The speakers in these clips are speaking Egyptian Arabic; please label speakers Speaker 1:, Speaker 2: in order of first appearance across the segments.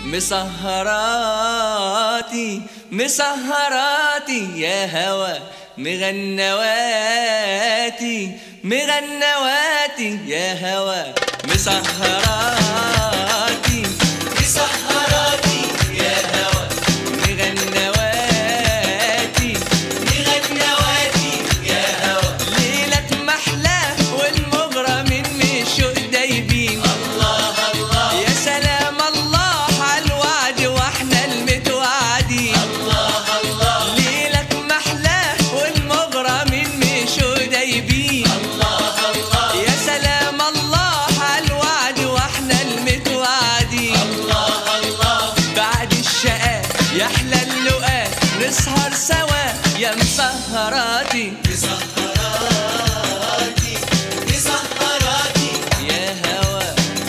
Speaker 1: مسهراتي مسهراتي يا هوى مغنواتي مغنواتي يا هوى مسهراتي مسهراتي يا هوى مغنواتي مغنواتي يا هوى ليلة محلاه والمغرمين من شوق دايبين الله الله يا سلام الله على الوعد واحنا المتوعدين الله الله ليلة محلاه والمغرمين من شوق دايبين الله الله يا سلام الله على الوعد واحنا المتوعدين الله الله بعد الشقاء يحلى اللقاء نسهر سوا يا مسهراتي مسهراتي مسهراتي يا هوى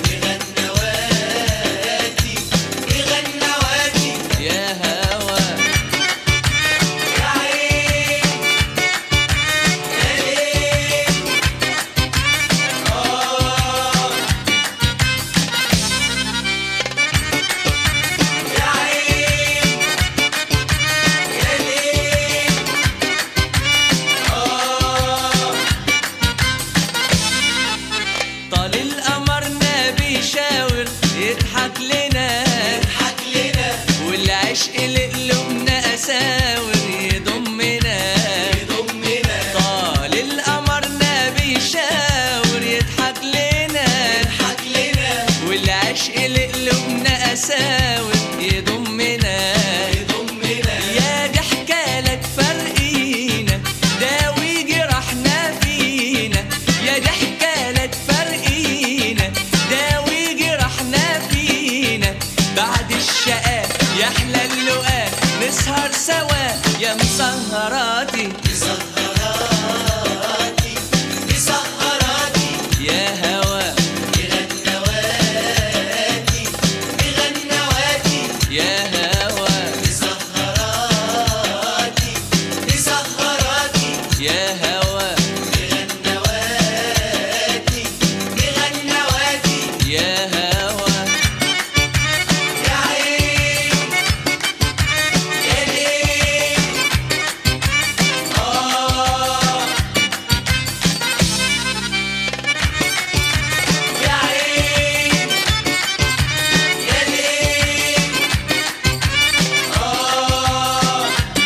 Speaker 1: مغنواتي مغنواتي يا هوى يا عين يا ليل يا عين يا ليل طال القمر نبي شاور يضحك لنا يضحك لنا والعشق لقلوبنا اساور يضمنا يضمنا طال القمر نبي شاور يضحك لنا يضحك لنا والعشق لقلوبنا اساور يضمنا يضمنا يا ضحكة لا تفرقينا داوي جرحنا فينا يا ضحكة لا تفرقينا داوي جرحنا فينا بعد الشقاء يحلى اللقاء نسهر سوا يا مسهراتي مسهراتي مسهراتي يا هوى مغنواتي مغنواتي يا هوى مسهراتي مسهراتي يا هوى مغنواتي مغنواتي يا هوى يا عين يا ليل آه يا عين يا ليل آه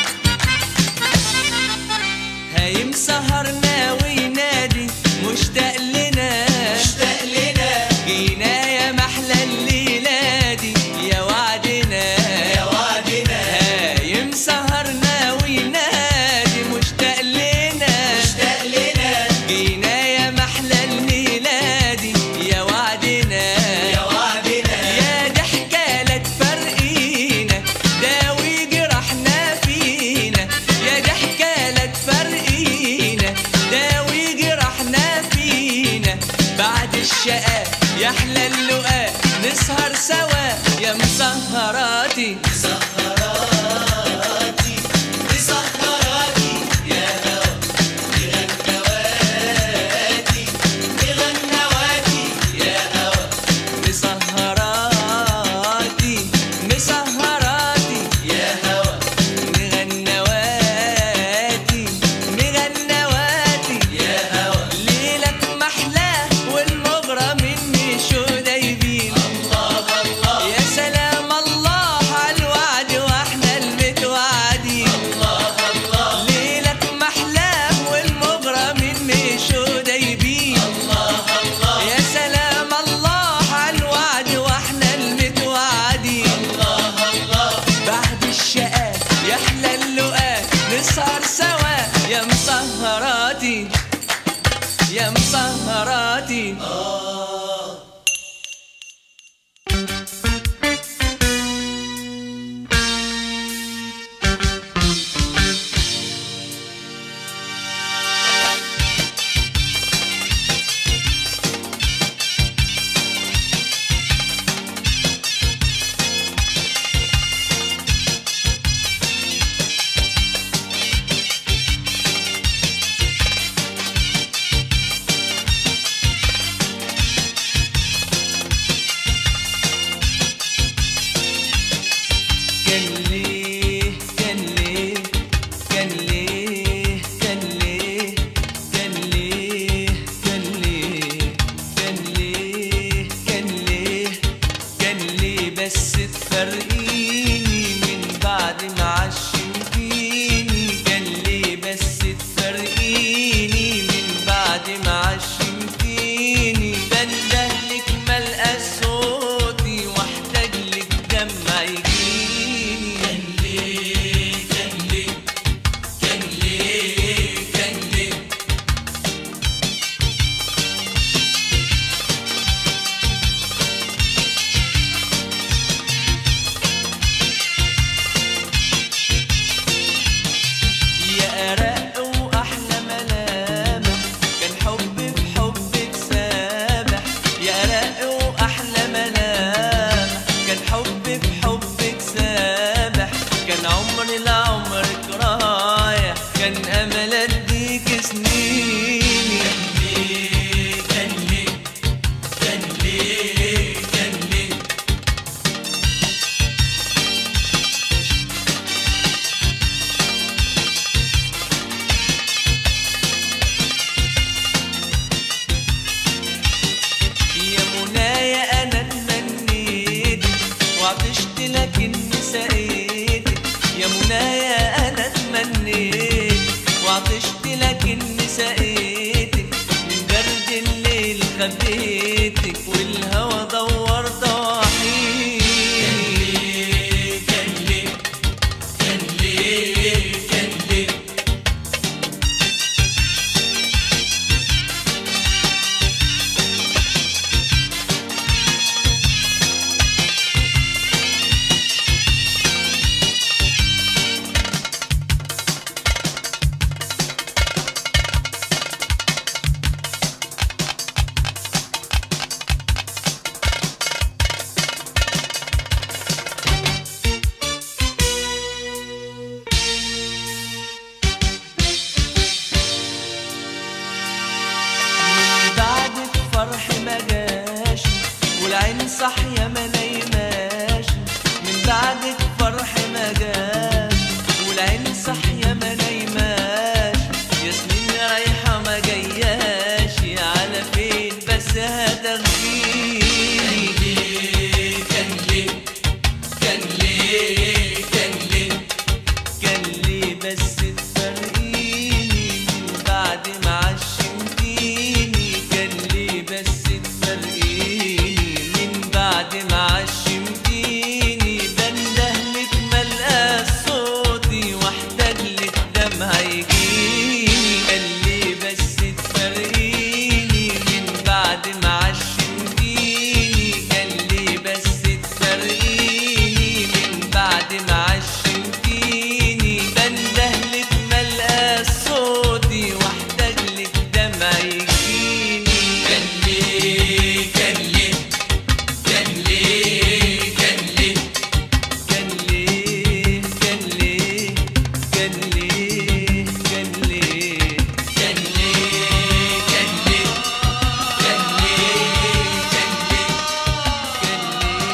Speaker 1: هايم سهرنا وينادي مشتاق لنا مشتاق لنا جينا يا محلى الليلة دي يا وعدنا يا وعدنا هايم سهرنا وينادي مشتاق لنا مشتاق لنا جينا يا محلى الليلة دي يا وعدنا يا وعدنا يا ضحكة لا تفرقينا داوي جرحنا فينا يا ضحكة لا تفرقينا داوي جرحنا فينا بعد الشقاء يحلى اللقاء نسهر سوا يا مسهراتي مسهراتي مسهراتي يا هوى مغنواتي مغنواتي يا هوى مسهراتي مسهراتي يا هوى مغنواتي مغنواتي يا هوى ليلك محلاه والمغرمين مشو دايبين الله الله يا سلام الله على الوعد واحنا المتوعدين الله الله ليلك محلاه والمغرمين مشو دايبين الله الله يا سلام الله على الوعد واحنا المتوعدين الله الله بعد الشقاء يحلى اللقاء نسهر سوا يا مسهراتي يا مسهراتي ملامح كان حبي في حبك سابح كان عمري لعمرك رايح كان امل اديك سنيني كان ليه كان ليه كان ليه يا منايا انا اتمنيت وعطشت لكن سقيتك يا منايا انا اتمنيت وعطشت لكن سقيتك من برد الليل خبيتك والهوى دور ضواحيني كان ليه كان ليه كان ليه من بعد الفرح ما جاش والعين صاحية ما نايماش من بعد الفرح ما جاش والعين صاحية ما نايماش ياسمين رايحة ما جاياش على فين بس هتاخديني كان ليه كان ليه كان ليه كان ليه بس تفرقيني من بعد ما عشمتيني كان ليه بس تفرقيني من بعد ما عشمتيني بندهلك ملقى صوتي واحتاج لك دمع يجيني كان ليه بس تفرقيني من بعد ما عشمتيني كان ليه بس تفرقيني من بعد ما عشمتيني بندهلك ملقى صوتي واحتاج لك دمع يجيني كان ليه كان ليه كان ليه كان ليه كان ليه كان ليه كان ليه كان ليه كان ليه كان ليه كان ليه كان ليه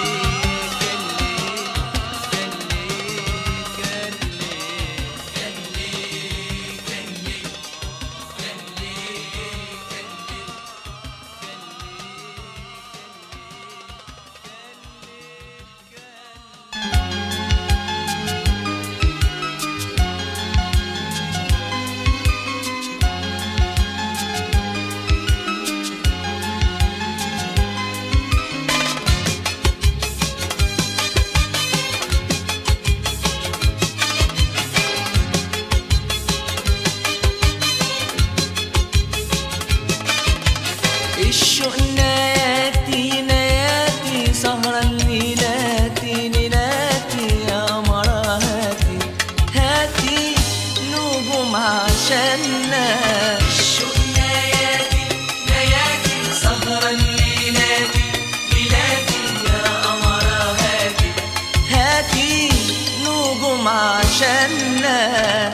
Speaker 1: الشوق نياتي نياتي سهرة الليلاتي ليلاتي يا مراتي هاتي نجوم عشاننا الشوق نياتي نياتي سهرة الليلاتي ليلاتي يا أمراتي هاتي نجوم عشاننا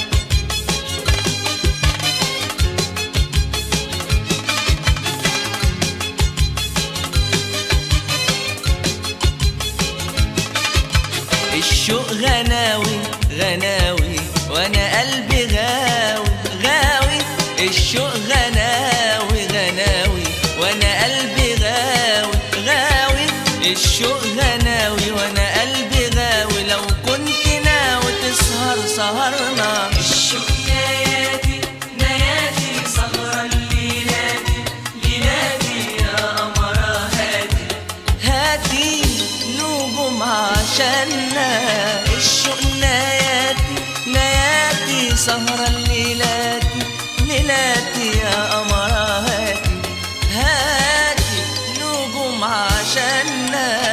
Speaker 1: الشوق غناوي غناوي وانا قلبي غاوي غاوي الشوق غناوي غناوي وانا قلبي غاوي غاوي الشوق غناوي وانا قلبي غاوي لو كنت ناوي تسهر سهرنا الشوق نياتي نياتي سهرة الليلاتي ليلاتي يا أمرا هاتي هاتي نجوم عشاننا الشوق نياتي نياتي سهرة الليلاتي ليلاتي يا أمرا هاتي هاتي نجوم عشاننا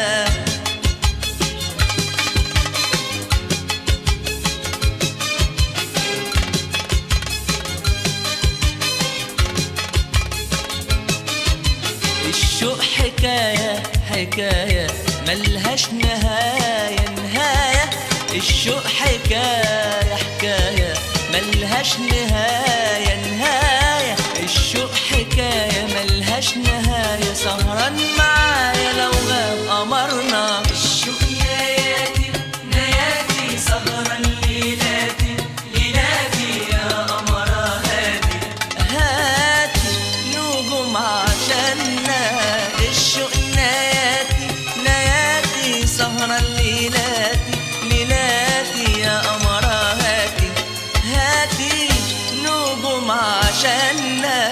Speaker 1: الشوق حكاية
Speaker 2: حكاية ملهاش نهاية نهاية الشوق حكاية حكاية ملهاش نهاية نهاية الشوق حكاية ملهاش نهاية سهران معايا لو غاب قمرنا
Speaker 1: الشوق نياتي نياتي سهرا ليلاتي ليلاتي يا قمرة هادي
Speaker 2: هاتي نجوم عشاننا الشوق نياتي نياتي سهرة ليلاتي ليلاتي يا قمرة هاتي هاتي نجوم عشاننا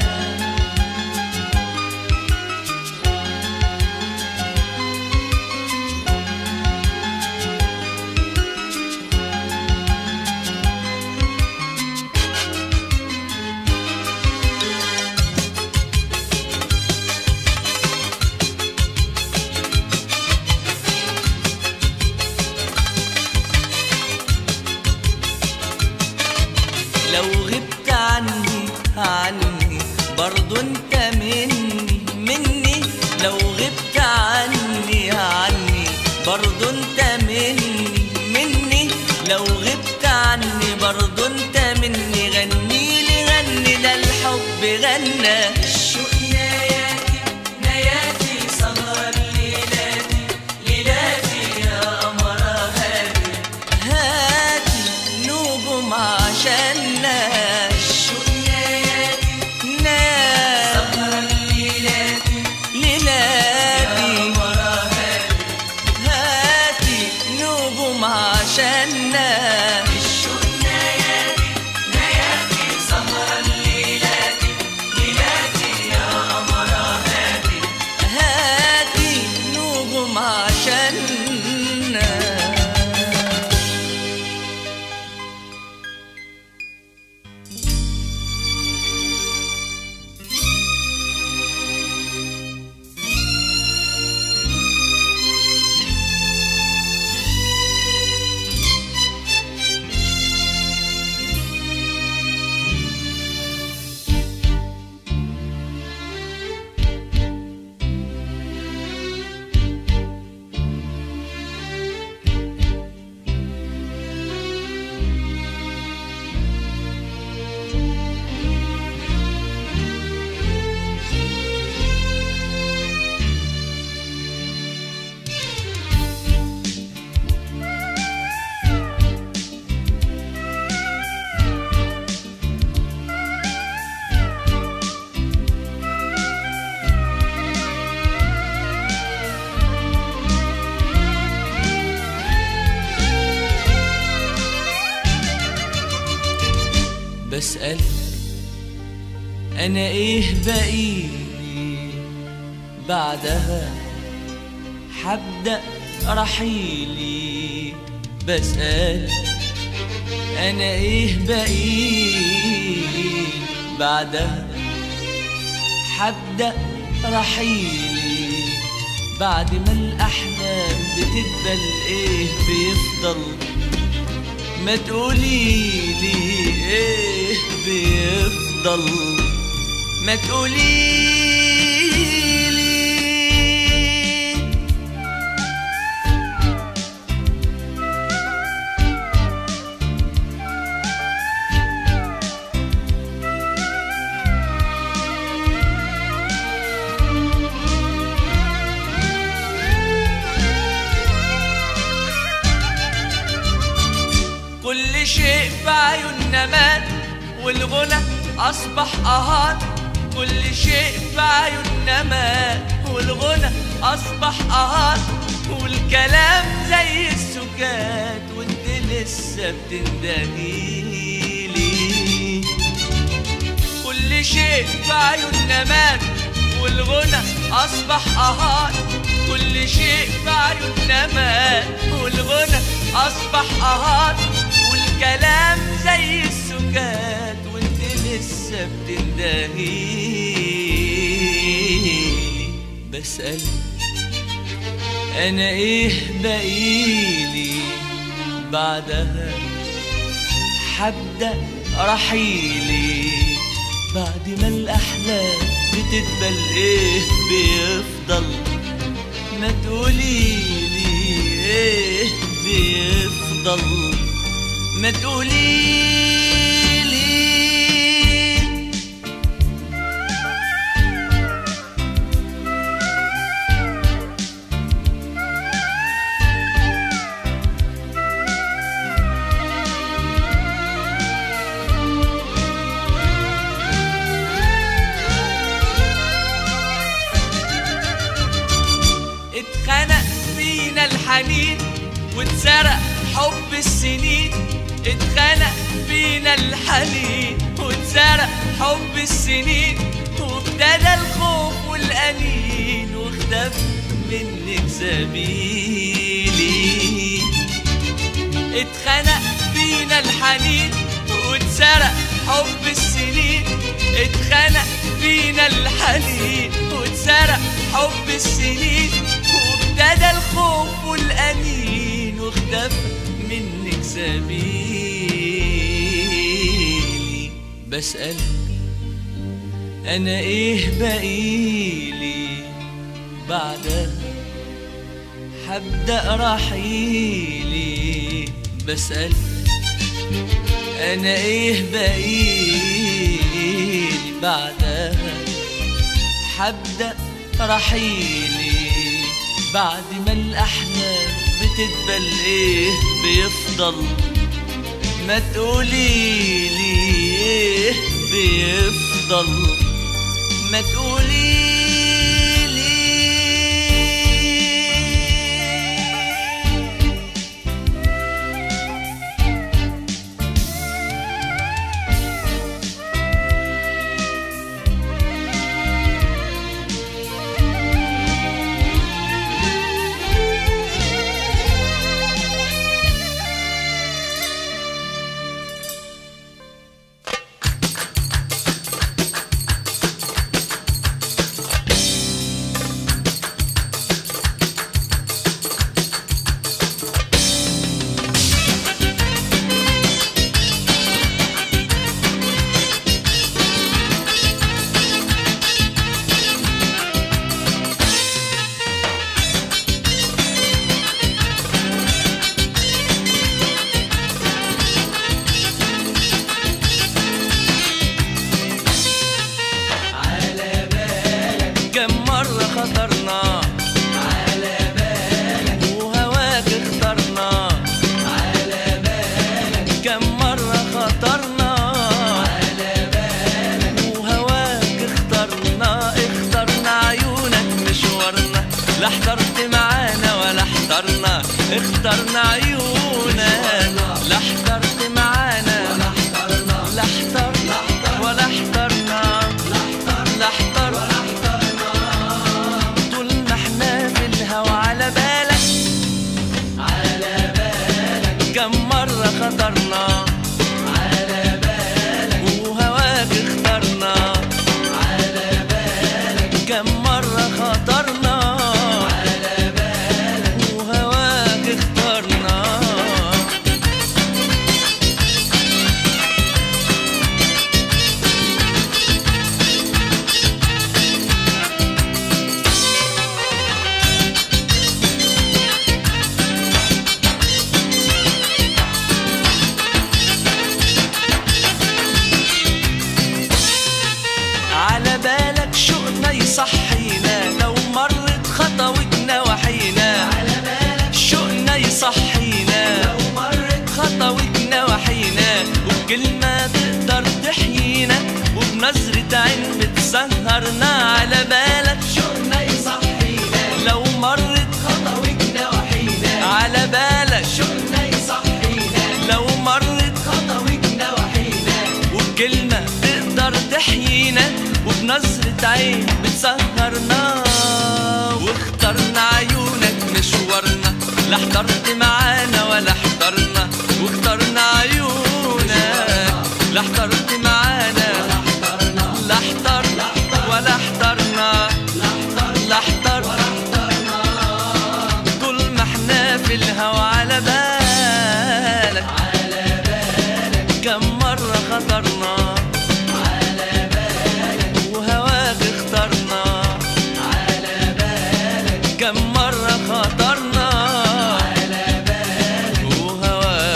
Speaker 2: لو غبت عني عني برضو انت مني مني لو غبت عني عني برضو انت مني مني لو غبت عني برضو انت مني غني لي غني ده الحب غنى
Speaker 1: الشوق نياتي نياتي سهرا ليلاتي ليلاتي يا قمرة هادي
Speaker 2: هاتي نجوم عشاننا
Speaker 1: الشوق نياتي
Speaker 2: ناس
Speaker 1: سهرا ليلاتي يا
Speaker 2: ليلاتي
Speaker 1: قمرة هادي
Speaker 2: هاتي نجوم عشاننا
Speaker 1: الشوق نياتي نياتي سهرا ليلاتي ليلاتي يا قمرة هادي
Speaker 2: هاتي نجوم عشاننا بسأل أنا إيه بقيلي بعدها حبدأ رحيلي بسأل أنا إيه بقيلي بعدها حبدأ رحيلي بعد ما الأحلام بتدبل إيه بيفضل ما تقولي لي ايه بيفضل ما تقولي لي كل شيء في عيوننا مات والغنى أصبح أهات كل شيء في عيوننا مات والغنى أصبح أهات والكلام زي السكات وانت لسه بتندهيلي كل شيء في عيوننا مات والغنى أصبح أهات كل شيء في عيوننا مات والغنى أصبح أهات والكلام زي السكات وانت لسه بتندهيلي بسأل أنا إيه بقيلي بعدها حبدأ رحيلي بعد ما الأحلام بتدبل إيه بيفضل بيفضل ما تقولي لي اتخنق فينا الحنين واتسرق حب السنين اتخنق فينا الحنين واتسرق حب السنين وابتدى الخوف والأنين واختفى منك سبيلي اتخنق فينا الحنين واتسرق حب السنين اتخنق فينا الحنين واتسرق حب السنين وابتدى الخوف والأنين واختفى منك سبيلي بسأل أنا إيه بقيلي بعدها حبدأ رحيلي بسأل أنا إيه بقيلي بعدها حبدأ رحيلي بعد ما الأحلام بتدبل إيه بيفضل ما تقولي لي إيه بيفضل ما تقولي لي كم مرة خطرنا على بالك وهواك اخترنا على بالك كم مرة خطرنا على بالك وهواك اخترنا اخترنا عيونك مشوارنا لا احترت معانا ولا احترنا اخترنا عيونك لا احترت معانا ولا احترنا لا احترنا ولا احترنا لا احترنا طول ما احنا في الهوا على بالك على بالك كم مرة خطرنا على بالك وهواك اخترنا على بالك كم مرة خطرنا على بالك وهواك اخترنا على بالك شوقنا يصحينا لو مرت خطوتنا وحينا على بالك شوقنا يصحينا لو مرت خطوتنا وحينا وبكلمة تقدر تحيينا وبنظرة عين بتسهرنا على بالك شوقنا يصحينا لو مرت خطوتنا وحينا على بالك شوقنا يصحينا لو مرت خطوتنا وحينا وبكلمة تقدر تحيينا وبنظرة عين بتسهرنا واخترنا عيونك مشوارنا لا احترت معانا ولا احترنا واخترنا عيونك لا احترت معانا لا احترنا ولا احترنا لا احترنا طول ما احنا في الهوا على بالك على بالك كم مرة خطرنا على بالك وهواك اخترنا على بالك كم مرة خطرنا على بالك وهواك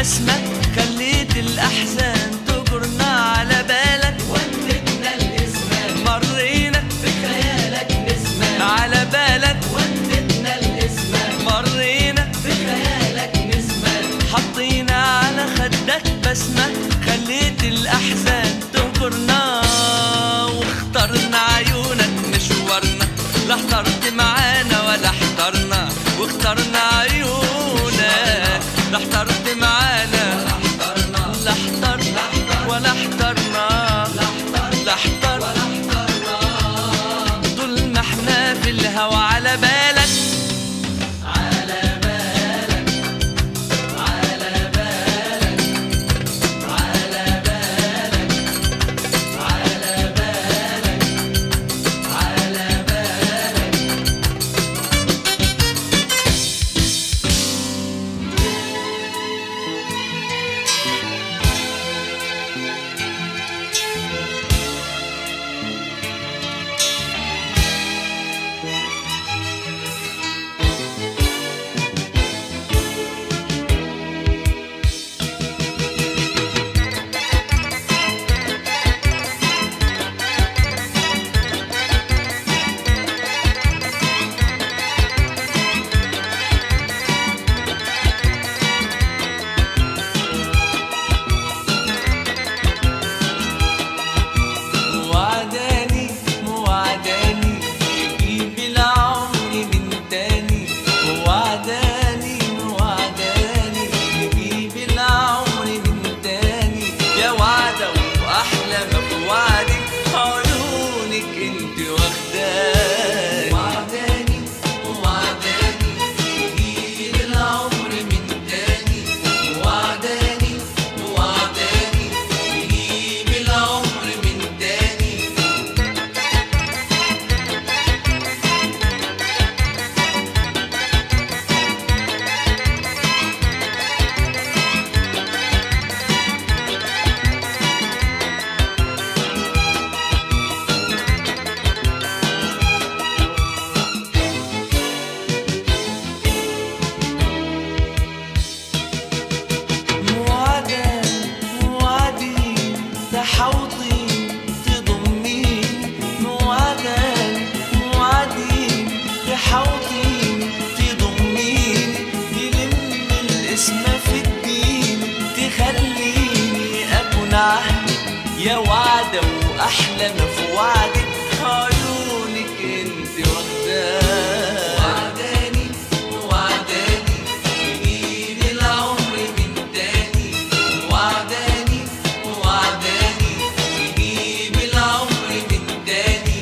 Speaker 2: بسمة خليت الأحزان تجرنا على بالك
Speaker 1: ودتنا الاسمان
Speaker 2: مرينا
Speaker 1: في خيالك نسمان
Speaker 2: على بالك
Speaker 1: ودتنا الاسمان
Speaker 2: مرينا
Speaker 1: في خيالك نسمان
Speaker 2: حطينا على خدك بسمة خليت الأحزان تنكرنا واخترنا عيونك مشوارنا لا احترت معانا ولا احترنا واخترنا عيونك لا احترت معانا
Speaker 1: احترنا
Speaker 2: لا احتر ولا احترنا لا احتر طول ما احنا في الهوى على بالك
Speaker 1: على بالك على بالك على بالك على بالك على بالك
Speaker 2: موعداني موعداني يجيب العمر من تاني موعداني موعداني يجيب العمر من تاني يا وعدة وأحلى ما في وعدك عيونك انت واخداني
Speaker 1: وعداني وعداني يجيب العمر من تاني وعداني وعداني يجيب العمر من تاني
Speaker 2: موعدة موعدي تحوطي تضميني موعدة موعدي تحوطي تضميني تلم الاسم في الدين تخليني أكون عهدي يا وعدة وأحلى ما في وعدك عيونك انت واخداني
Speaker 1: وعداني وعداني يجيب العمر من تاني وعداني وعداني يجيب العمر من تاني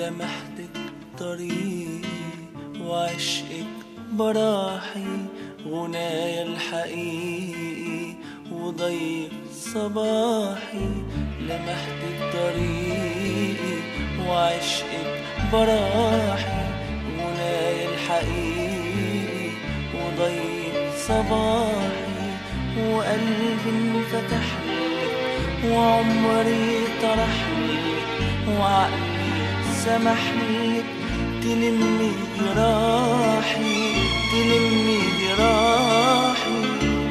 Speaker 2: لمحتك طريقي وعشقك براحي غنايا الحقيقي وضيق صباحي لمحتك طريقي وعشقك براحي غنايا الحقيقي وضيق صباحي وقلبي انفتح لك وعمري طرح لك وعقلي سمح لك تلمي جراحي تلمي جراحي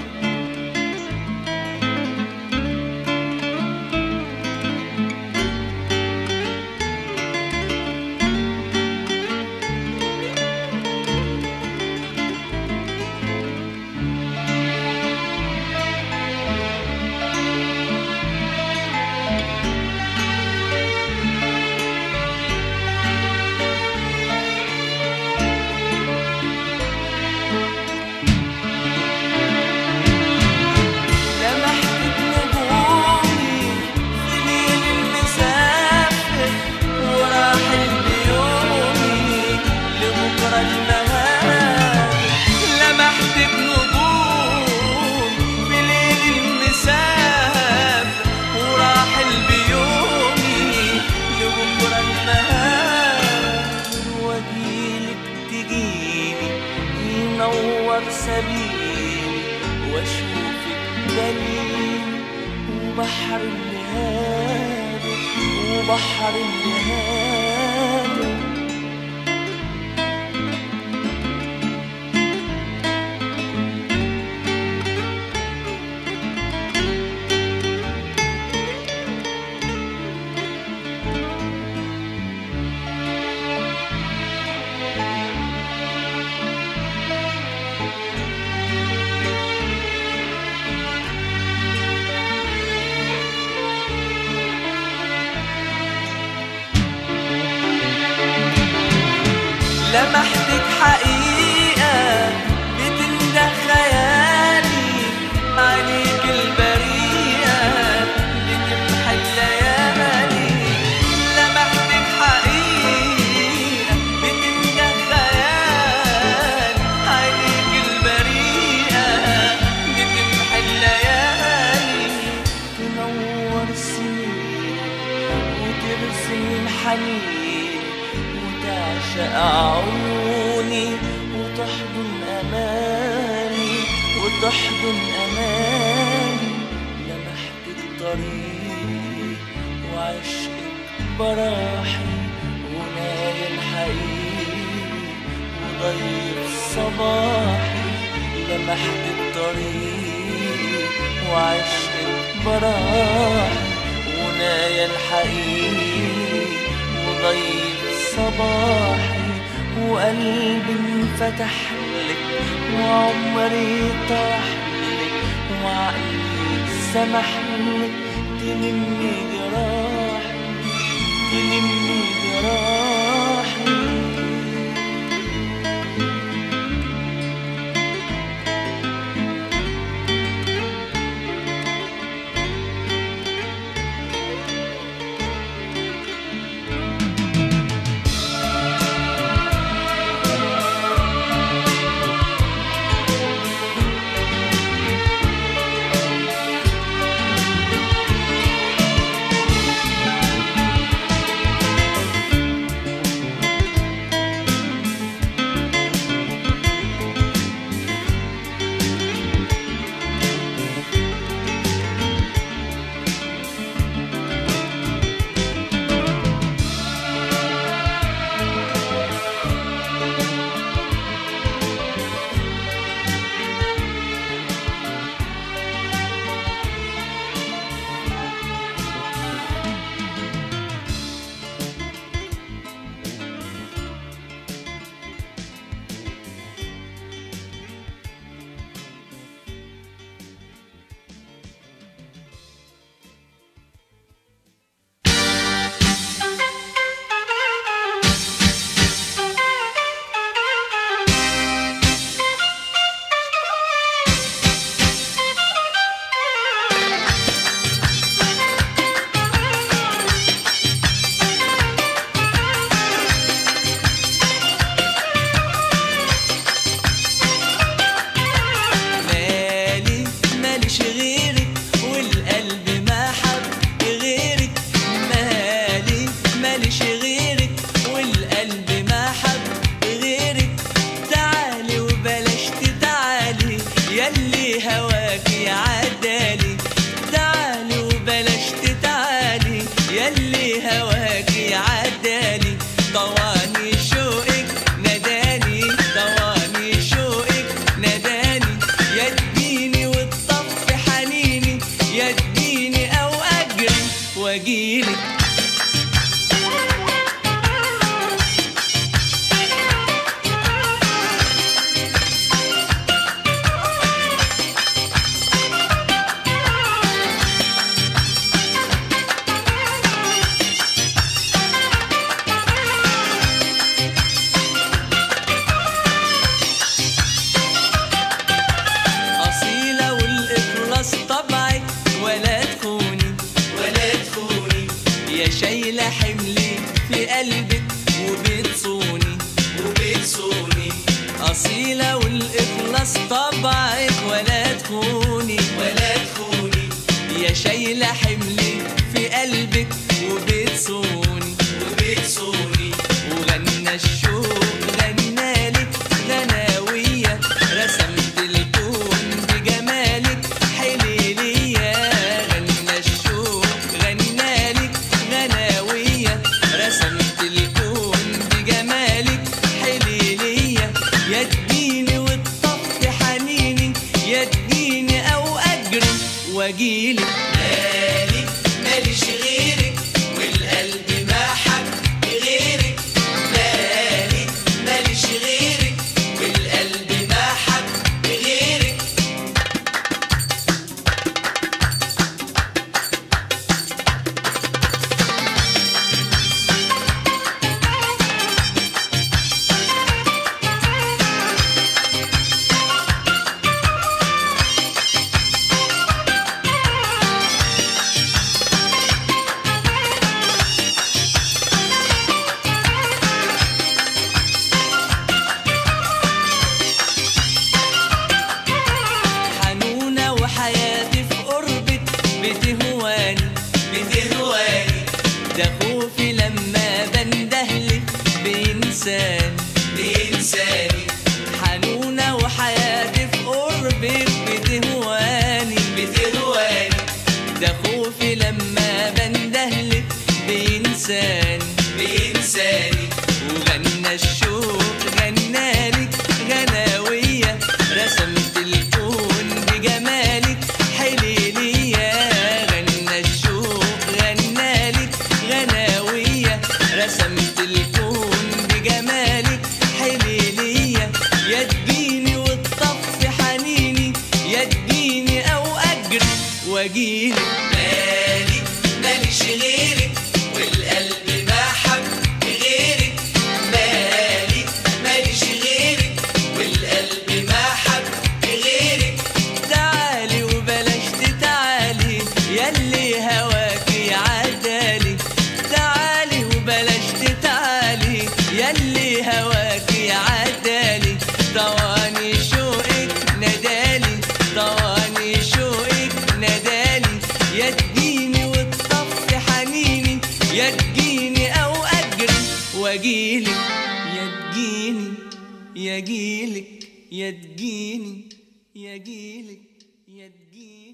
Speaker 2: لمحتك نجومي في ليل المسافر وراحل بيومي لبكرة المهاب لمحتك نجوم في ليل المسافر وراحل بيومي لبكرة المهاب واجيلك تجيني ينور سبيلي واشوفك دليل وبحر النهاد وبحر النهاد لمحتك حقيقة بتنده خيالي عليك البريئة بتمحى الليالي لمحتك حقيقة بتنده خيالي عليك البريئة بتمحى الليالي تنور سنين وترسم حنين وتعشق عيوني وتحضن أماني وتحضن أماني لمحتك طريقي وعشقك براحي غنايا الحقيقي وضيق صباحي لمحتك طريقي وعشقك براحي غنايا الحقيقي وضيق صباحي وقلبي انفتح لك وعمري طرح لك وعقلي سمح لك تلمي جراحي تلمي جراحي واجيلك أصيلة والإخلاص طبعك ولا تخوني
Speaker 1: ولا تخوني
Speaker 2: يا شايلة حملي في قلبك وبتصوني
Speaker 1: وبتصوني
Speaker 2: أصيلة والإخلاص طبعك ولا تخوني
Speaker 1: ولا تخوني
Speaker 2: يا شايلة حملي في قلبك وبتصوني
Speaker 1: وبتصوني
Speaker 2: وغنى الشوق غنالك غناوية رسمت الكون بجمالك حليلية غنى الشوق غنالك غناوية رسمت الكون بجمالك حليلية يا تجيني وتطفي حنيني يا تجيني أو أجري واجيلك
Speaker 1: مالي ماليش غيرك والقلب ما حب غيرك مالي ماليش غيرك والقلب ما حب غيرك
Speaker 2: حنونة وحياتي في قربك بتهواني
Speaker 1: بتهواني
Speaker 2: ده خوفي لما بندهلك بإنسان
Speaker 1: بإنساني
Speaker 2: حنونة وحياتي في قربك بتهواني
Speaker 1: بتهواني
Speaker 2: ده خوفي لما بندهلك بإنسان
Speaker 1: بإنساني
Speaker 2: وغنى الشوق غنالك غناوية رسمت الكون بجمالك حليلية غنى الشوق غنالك غناوية رسمت الكون بجمالك حليلية يا تجيني وتطفي حنيني يا تجيني أو أجري واجيلك
Speaker 1: مالي ماليش غيرك والقلب ما حب غيرك مالي ماليش غيرك والقلب ما حب غيرك
Speaker 2: تعالي وبلاش تتعالي ياللي هواكي عدالي تعالي وبلاش تتعالي ياللي هواكي عدالي طواني شوقك ندالي طواني شوقك ندالي يا تجيني وتطفي حنيني يا تجيني او اجري واجيلك يا تجيني يا جيلك يا تجيني يا جيلك يا تجيني